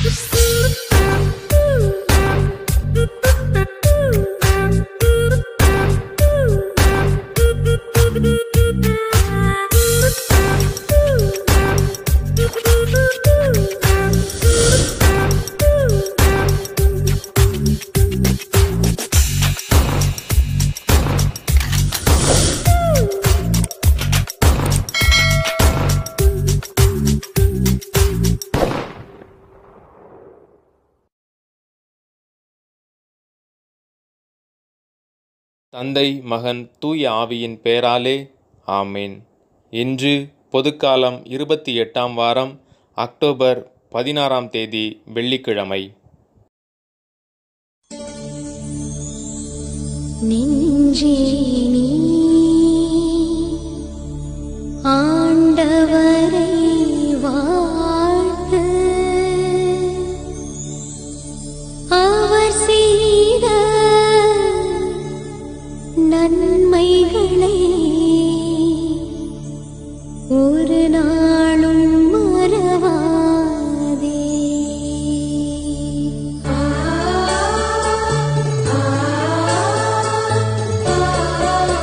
தந்தை மகன் தூய ஆவியின் பெயராலே ஆமேன் இன்று பொதுக்காலம் இருபத்தி எட்டாம் வாரம் அக்டோபர் பதினாறாம் தேதி வெள்ளிக்கிழமை நெஞ்சே நீ ஆண்டவரை வாழ்த்து அவர் செய்த நன்மைகளை ஒரு நாளும் மறவாதே ஆ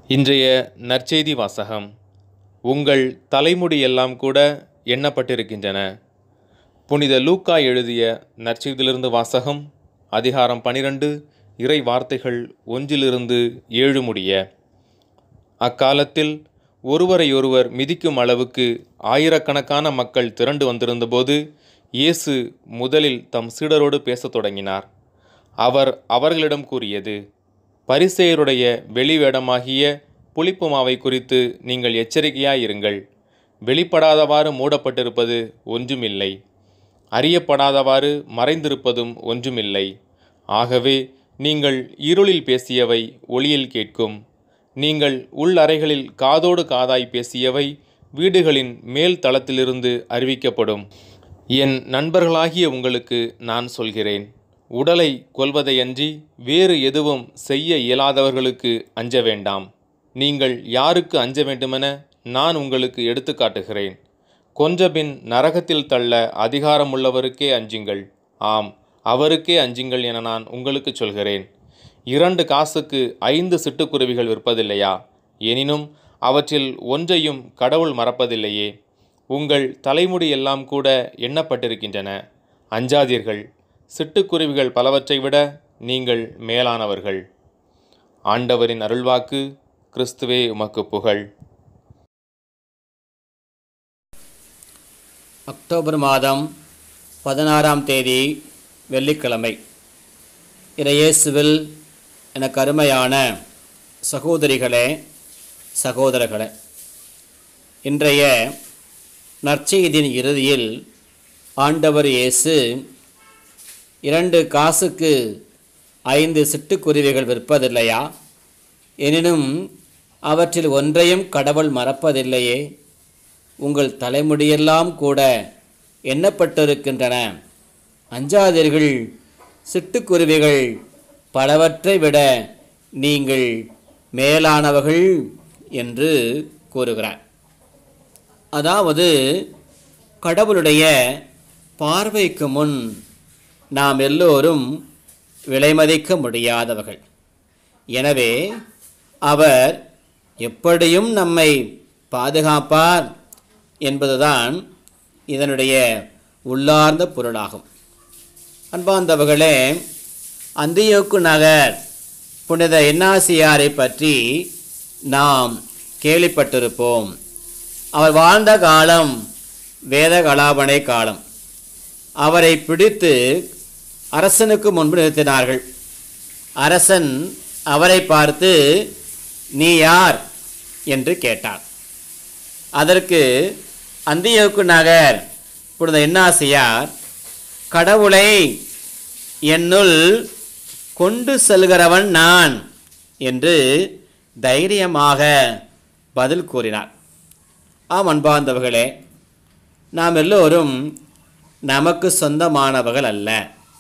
இன்றைய நற்செய்தி வாசகம் உங்கள் தலைமுடி எல்லாம் கூட எண்ணப்பட்டிருக்கின்றன புனித லூக்கா எழுதிய நற்செய்தியிலிருந்து வாசகம் அதிகாரம் பனிரெண்டு இறை வார்த்தைகள் ஒன்றிலிருந்து ஏழு முடிய அக்காலத்தில் ஒருவரையொருவர் மிதிக்கும் அளவுக்கு ஆயிரக்கணக்கான மக்கள் திரண்டு வந்திருந்தபோது இயேசு முதலில் தம் சீடரோடு பேசத் தொடங்கினார் அவர் அவர்களிடம் கூறியது பரிசேயருடைய வெளிவேடமாகிய புளிப்பு மாவை குறித்து நீங்கள் எச்சரிக்கையாயிருங்கள் வெளிப்படாதவாறு மூடப்பட்டிருப்பது ஒன்றுமில்லை அறியப்படாதவாறு மறைந்திருப்பதும் ஒன்றுமில்லை ஆகவே நீங்கள் இருளில் பேசியவை ஒளியில் கேட்கும் நீங்கள் உள் அறைகளில் காதோடு காதாய் பேசியவை வீடுகளின் மேல் தளத்திலிருந்து அறிவிக்கப்படும் என் நண்பர்களாகிய உங்களுக்கு நான் சொல்கிறேன் உடலை கொல்வதையன்றி வேறு எதுவும் செய்ய இயலாதவர்களுக்கு அஞ்ச வேண்டாம் நீங்கள் யாருக்கு அஞ்ச வேண்டுமென நான் உங்களுக்கு எடுத்து காட்டுகிறேன் கொஞ்சபின் நரகத்தில் தள்ள அதிகாரமுள்ளவருக்கே அஞ்சுங்கள் ஆம் அவருக்கே அஞ்சுங்கள் என நான் உங்களுக்கு சொல்கிறேன் இரண்டு காசுக்கு ஐந்து சிட்டுக்குருவிகள் விற்பதில்லையா எனினும் அவற்றில் ஒன்றையும் கடவுள் மறப்பதில்லையே உங்கள் தலைமுடி எல்லாம் கூட எண்ணப்பட்டிருக்கின்றன அஞ்சாதீர்கள் சிட்டுக்குருவிகள் பலவற்றை விட நீங்கள் மேலானவர்கள் ஆண்டவரின் அருள்வாக்கு கிறிஸ்துவே உமக்கு புகழ் அக்டோபர் மாதம் பதினாறாம் தேதி வெள்ளிக்கிழமை இறையேசுவில் எனக்கு அருமையான சகோதரிகளே சகோதரர்களே இன்றைய நற்செய்தியின் இறுதியில் ஆண்டவர் இயேசு இரண்டு காசுக்கு ஐந்து சிட்டுக்குருவிகள் விற்பதில்லையா எனினும் அவற்றில் ஒன்றையும் கடவுள் மறப்பதில்லையே உங்கள் தலைமுடியெல்லாம் கூட எண்ணப்பட்டிருக்கின்றன அஞ்சாதீர்கள் சிட்டுக்குருவிகள் பலவற்றை விட நீங்கள் மேலானவர்கள் என்று கூறுகிறார் அதாவது கடவுளுடைய பார்வைக்கு முன் நாம் எல்லோரும் விலைமதிக்க முடியாதவர்கள் எனவே அவர் எப்படியும் நம்மை பாதுகாப்பார் என்பதுதான் இதனுடைய உள்ளார்ந்த பொருளாகும் அன்பார்ந்தவர்களே அந்தியோக்கு நகர் புனித என்னாசியாரை பற்றி நாம் கேள்விப்பட்டிருப்போம் அவர் வாழ்ந்த காலம் வேத கலாபனை காலம் அவரை பிடித்து அரசனுக்கு முன்பு நிறுத்தினார்கள் அரசன் அவரை பார்த்து நீ யார் என்று கேட்டார் அதற்கு அந்தியோக்கு நகர் புனித என்னாசியார் கடவுளை என்னுள் கொண்டு செல்கிறவன் நான் என்று தைரியமாக பதில் கூறினார் ஆம் அன்பார்ந்தவர்களே நாம் எல்லோரும் நமக்கு சொந்தமானவர்கள் அல்ல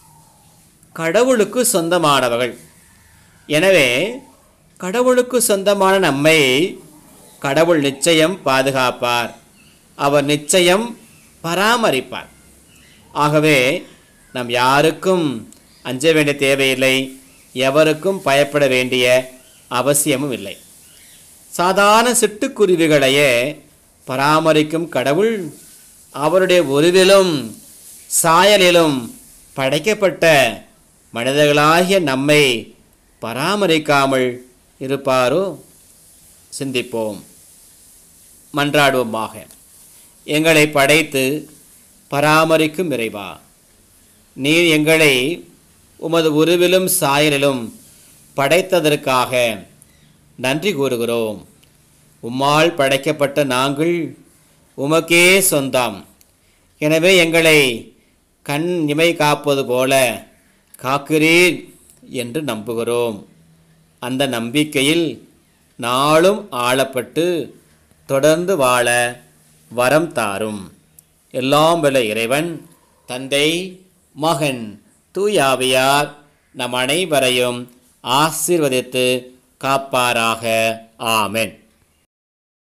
கடவுளுக்கு சொந்தமானவர்கள் எனவே கடவுளுக்கு சொந்தமான நம்மை கடவுள் நிச்சயம் பாதுகாப்பார் அவர் நிச்சயம் பராமரிப்பார் ஆகவே நாம் யாருக்கும் அஞ்ச வேண்டிய தேவையில்லை எவருக்கும் பயப்பட வேண்டிய அவசியமும் இல்லை சாதாரண சிட்டுக்குருவிகளையே பராமரிக்கும் கடவுள் அவருடைய உருவிலும் சாயலிலும் படைக்கப்பட்ட மனிதர்களாகிய நம்மை பராமரிக்காமல் இருப்பாரோ சிந்திப்போம் மன்றாடுவோமாக எங்களை படைத்து பராமரிக்கும் இறைவா நீர் எங்களை உமது உருவிலும் சாயலிலும் படைத்ததற்காக நன்றி கூறுகிறோம் உம்மால் படைக்கப்பட்ட நாங்கள் உமக்கே சொந்தம் எனவே எங்களை கண் இமை காப்பது போல காக்கிறீர் என்று நம்புகிறோம் அந்த நம்பிக்கையில் நாளும் ஆளப்பட்டு தொடர்ந்து வாழ வரம் தாரும் எல்லாம் வல்ல இறைவன் தந்தை மகன் தூயாவியார் நம் அனைவரையும் ஆசீர்வதித்து காப்பாராக ஆமென்